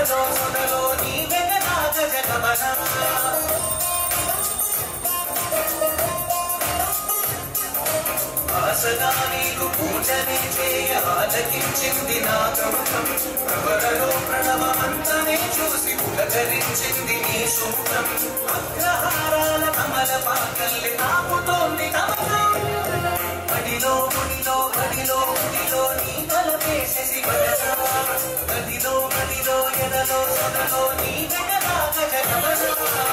ఎదలో సొదలో నీ వెగనాగ జగమనా ఆసగా నీకు పూజనే చేయ ఆలకించింది నా గౌతం ప్రవరలో ప్రణవమంతనే చూసి పులకరించింది నీ సూత్రం అగ్రహారాల కమల పాకల్లి తాపుతోంది తమకం గడిలో ముడిలో గడిలో ముడిలో నీ తలపేసి శివజన గదిలో గదిలో ఎదలో సొదలో నీ వెగలాగ జగమనా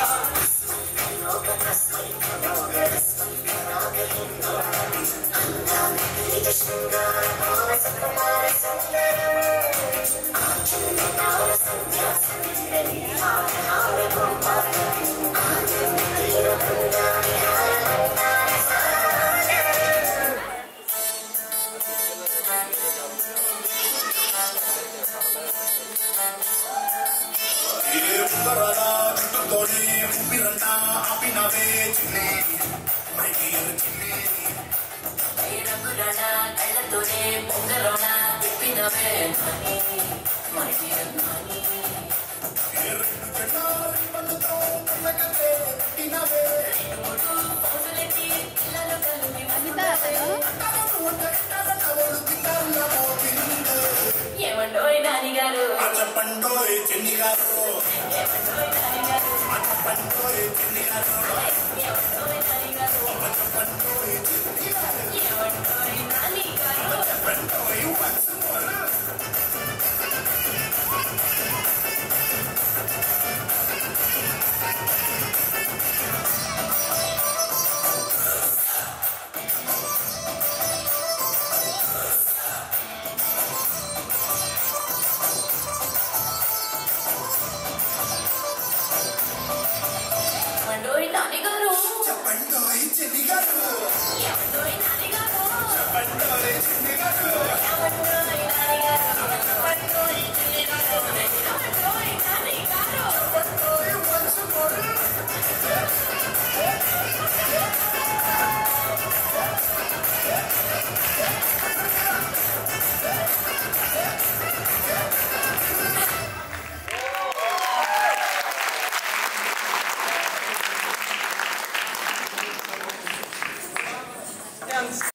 ఏ ఉంగరాల చుట్టుతోనే ఉప్పిరంతా ఆపినవే చిన్ని మైకి చిన్ని రంగులన కళ్ళతోనే పొంగలోన తిప్పినవే నాని మరి నాని ఏ రెండు చెట్టారి పండుతో కళ్ళకతే కట్టినవే మూడు పౌరులకి పిల్లలు కలిగి అంటారు ఉంటే అంటారు నవ్వులు తింటారు పోతుంది ఏమండోయ్ నాని గారు చెప్పండోయ్ చిన్ని గారు ఏమండోయ్ నాని గారు చెప్పండోయ్ చిన్ని గారు ఏమండోయ్ నాని గారు చెప్పండోయ్ చిన్ని గారు ఏమండోయ్ నాని గారు చెప్పండోయ్ once more. ఏమండోయ్ నాని గారు చెప్పండోయ్ చిన్ని గారు